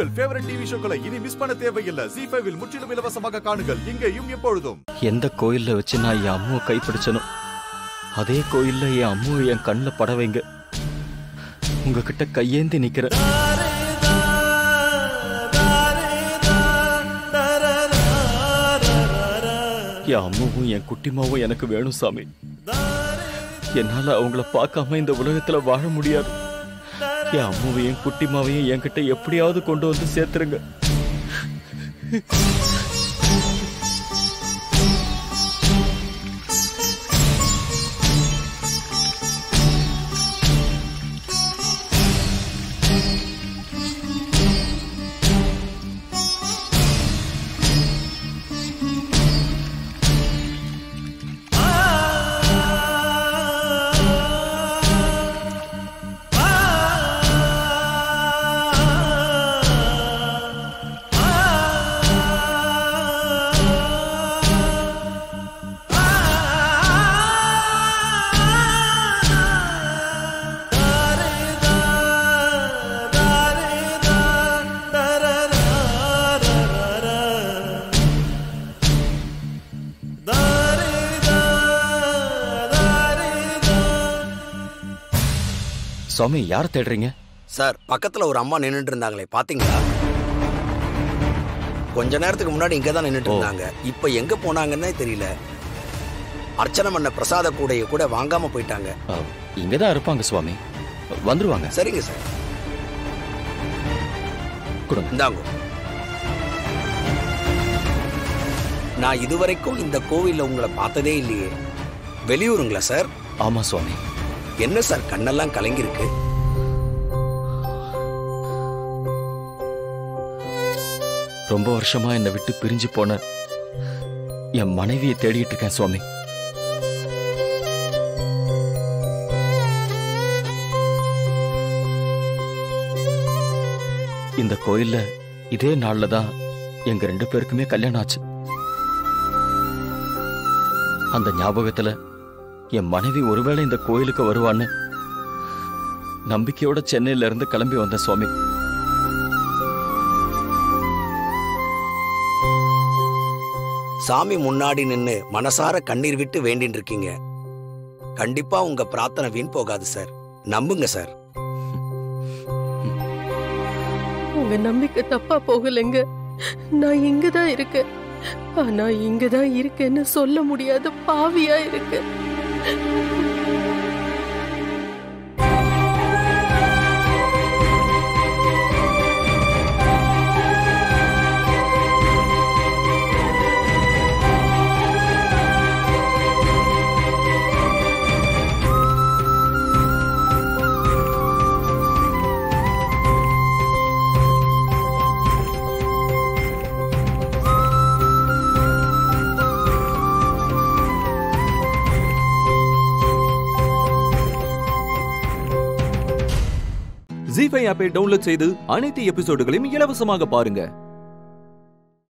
உங்கள் favourite TV ஷோக்களை இனி miss பண்ண தேவையில்லை ஜி ஃபைவில் முற்றிலும் இலவசமாக காணுங்கள் இங்கேயும் எப்பொழுதும் எந்த கோயில்ல வச்சு நான் என் அம்முவை கைப்பிடிச்சனோ அதே கோயில்ல என் அம்முவை என் கண்ணில் பட வைங்க உங்ககிட்ட கையேந்தி நிக்கிறேன் என் அம்மாவும் என் குட்டிமாவும் எனக்கு வேணும் சாமி என்னால அவங்கள பார்க்காம இந்த உலகத்துல வாழ முடியாது என் அம்மாவையும் குட்டிமாவையும் என்கிட்ட எப்படியாவது கொண்டு வந்து சேர்த்துருங்க சுவாமி யார் தேடுறீங்க சார் பக்கத்துல ஒரு அம்மா நின்னுட்டு இருந்தாங்களே பாத்தீங்களா கொஞ்ச நேரத்துக்கு முன்னாடி இங்க தான் நின்னுட்டு ஓ. இருந்தாங்க இப்ப எங்க போனாங்கன்னே தெரியல அர்ச்சனை பண்ண பிரசாத கூடைய கூட வாங்காம போயிட்டாங்க அஹ், இங்கதான் இருப்பாங்க சுவாமி வந்துருவாங்க சரிங்க சார் கொடுங்க இந்தாங்க நான் இதுவரைக்கும் இந்த கோவில்ல உங்களை பார்த்ததே இல்லையே வெளியூருங்களா சார் ஆமா சுவாமி என்ன சார் கண்ணெல்லாம் கலங்கிருக்கு ரொம்ப வருஷமா என்னை விட்டு பிரிஞ்சு போன என் மனைவியை தேடிட்டு இருக்கேன் சுவாமி இந்த கோயில்ல இதே நாள்ல தான் எங்க ரெண்டு பேருக்குமே கல்யாணம் ஆச்சு அந்த ஞாபகத்துல என் மனைவி ஒருவேளை இந்த கோயிலுக்கு வருவான்னு நம்பிக்கையோட சென்னையில இருந்து கிளம்பி வந்த சுவாமி சாமி முன்னாடி நின்னு மனசார கண்ணீர் விட்டு வேண்டின்னு இருக்கீங்க கண்டிப்பா உங்க பிரார்த்தனை வீண் போகாது சார் நம்புங்க சார் உங்க நம்பிக்கை தப்பா போகலைங்க நான் இங்கதான் இருக்கேன் ஆனா இங்கதான் இருக்கேன்னு சொல்ல முடியாத பாவியா இருக்கு ஜி ஃபைவ் ஆப்பை டவுன்லோட் செய்து அனைத்து எபிசோடுகளையும் இலவசமாக பாருங்க